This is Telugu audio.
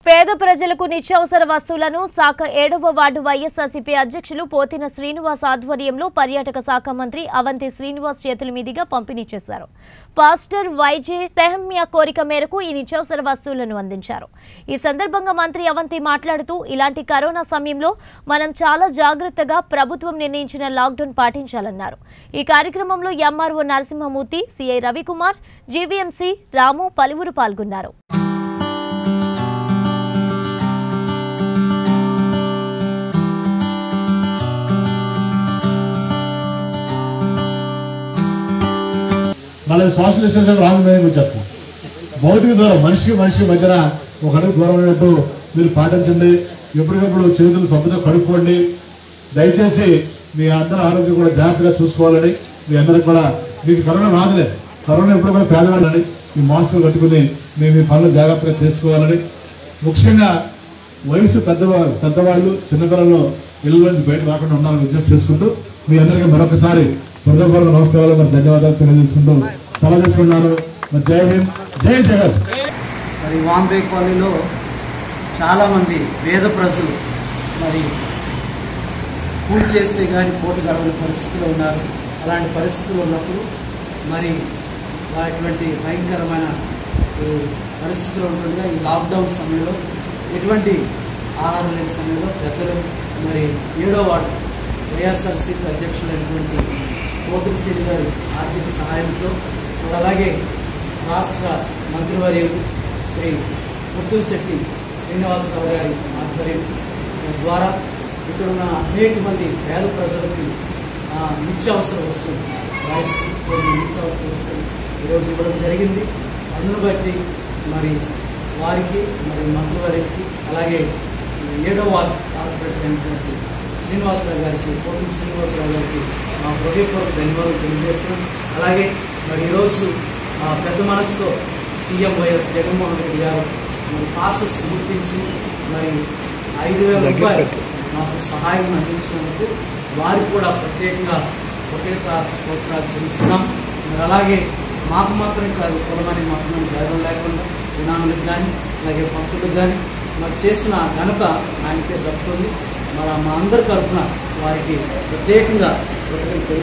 పేద ప్రజలకు నిత్యావసర వస్తువులను శాఖ ఏడవ వార్డు వైఎస్ఆర్సీపీ అధ్యక్షులు పోతిన శ్రీనివాస్ ఆధ్వర్యంలో పర్యాటక శాఖ మంత్రి అవంతి శ్రీనివాస్ చేతుల మీదుగా పంపిణీ చేశారు పాస్టర్ వైజే తెహమ్య కోరిక మేరకు ఈ నిత్యావసర వస్తువులను అందించారు ఈ సందర్భంగా మంత్రి అవంతి మాట్లాడుతూ ఇలాంటి కరోనా సమయంలో మనం చాలా జాగ్రత్తగా ప్రభుత్వం నిర్ణయించిన లాక్డౌన్ పాటించాలన్నారు ఈ కార్యక్రమంలో MRO Narasimhamurthy CI Ravikumar GVMC Ramu పలువురు పాల్గొన్నారు మళ్ళీ సోషల్ డిస్టెన్స్ రాంగ్ మీనింగ్ చెప్తాం భౌతిక దూరం మనిషికి మనిషికి మధ్యన ఒక అడుగు దూరం అయినట్టు మీరు పాటించండి ఎప్పటికప్పుడు చేతులు సబ్బుతో కడుక్కోండి దయచేసి మీ అందరి ఆరోగ్యం కూడా జాగ్రత్తగా చూసుకోవాలని మీ అందరికి కూడా మీకు కరోనా రాదులే కరోనా ఎప్పుడు కూడా పేదవాళ్ళని మీ మాస్కులు కట్టుకుని మీ మీ పనులు జాగ్రత్తగా చేసుకోవాలని ముఖ్యంగా వయసు పెద్దవాళ్ళు పెద్దవాళ్ళు చిన్నపిల్లలు ఇళ్ళ నుంచి బయట రాకుండా ఉండాలని విజ్ఞప్తి చేసుకుంటూ మీ అందరికీ మరొకసారి హృదయపూర్వక నమస్కారాలు మరి ధన్యవాదాలు తెలియజేసుకుంటూ సెలవు తీసుకున్నాను మరి జై హింద్ జై జగన్ మరి వాంబే కాలనీలో చాలామంది పేద ప్రజలు మరి పూజ చేస్తే కానీ పోటీ గడవని పరిస్థితిలో ఉన్నారు అలాంటి పరిస్థితులు ఉన్నప్పుడు మరి అటువంటి భయంకరమైన ఈ పరిస్థితులు ఉంటుండగా ఈ లాక్డౌన్ సమయంలో ఎటువంటి ఆహారం లేని సమయంలో పెద్దలు మరి ఏడో వార్డు వైఎస్ఆర్సీపీ అధ్యక్షుడైనటువంటి కోటిశ్రీ గారి ఆర్థిక సహాయంతో మరి అలాగే రాష్ట్ర మంత్రివర్యులు శ్రీ ముత్తుశెట్టి శ్రీనివాసరావు గారి ఆధ్వర్యం ద్వారా ఇక్కడ ఉన్న అనేక మంది పేద ప్రజలకి ఆ, నిత్యావసర వస్తువులు రైస్ కొన్ని నిత్యావసర వస్తువులు ఈరోజు ఇవ్వడం జరిగింది అందును బట్టి మరి వారికి మరి మంత్రివారికి అలాగే ఏడో వార్డు కార్పొరేటర్ అయినటువంటి శ్రీనివాసరావు గారికి కోటి శ్రీనివాసరావు గారికి మా హృదయపూర్వక ధన్యవాదాలు తెలియజేస్తున్నాం అలాగే మరి ఈరోజు ఆ పెద్ద మనసుతో సీఎం వైఎస్ జగన్మోహన్ రెడ్డి గారు మరి పాసెస్ గుర్తించి మరి ఐదు వేల రూపాయలు మాకు సహాయం అందించినందుకు వారికి కూడా ప్రత్యేకంగా కృతజ్ఞత స్తోత్రాలు చెల్లిస్తున్నాం మరి అలాగే మాకు మాత్రం కాదు కులమని మాత్రం జరగడం లేకుండా వినాములకు కానీ అలాగే భక్తులకు కానీ మరి చేసిన ఘనత ఆయనకే దక్కుతుంది మరి మా అందరి తరఫున వారికి ప్రత్యేకంగా కృతజ్ఞతలు